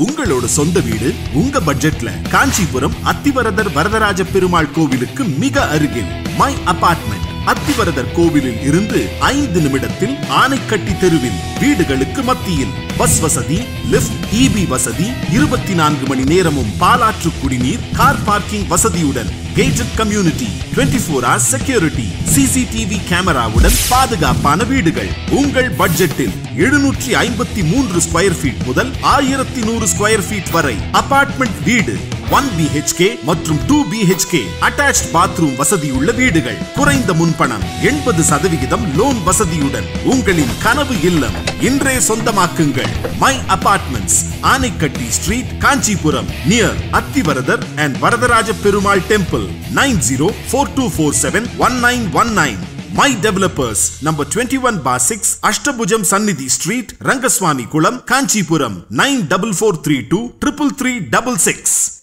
உங்களோட சொந்த வீடு உங்க பட்ஜெட்ல காஞ்சிபுரம் அத்திவரதர் வரதராஜ பெருமாள் கோவிலுக்கு மிக அருகில் மை அபார்ட்மெண்ட் அத்திவரதர் கோவிலில் இருந்து ஐந்து நிமிடத்தில் ஆனைக்கட்டி தெருவில் வீடுகளுக்கு மத்தியில் பஸ் வசதி லிஃப்ட் இபி வசதி இருபத்தி நான்கு மணி நேரமும் பாலாற்று குடிநீர் கார் பார்க்கிங் வசதியுடன் gated community 24 four hours security CCTV கேமராவுடன் பாதுகாப்பான வீடுகள் உங்கள் பட்ஜெட்டில் எழுநூற்றி ஐம்பத்தி மூன்று ஸ்கொயர் ஃபீட் முதல் ஆயிரத்தி நூறு ஸ்கொயர் ஃபீட் வரை அபார்ட்மெண்ட் வீடு ஒன் பிஹெச்கே மற்றும் டூ பிஹெச்கே அட்டாச்ட் பாத்ரூம் வசதியுள்ள வீடுகள் குறைந்த முன்பணம் எண்பது சதவிகிதம் லோன் வசதியுடன் உங்களின் கனவு இல்லம் இன்றே சொந்தமாக்குங்கள் my apartments Anaikatti street Kanchipuram near Athivaradar and Varadaraja Perumal temple nine zero four two four seven one nine one nine my developers number twenty one four six Ashtabujam Sannidhi street Rangaswamy Kulam Kanchipuram nine double four three two triple three double six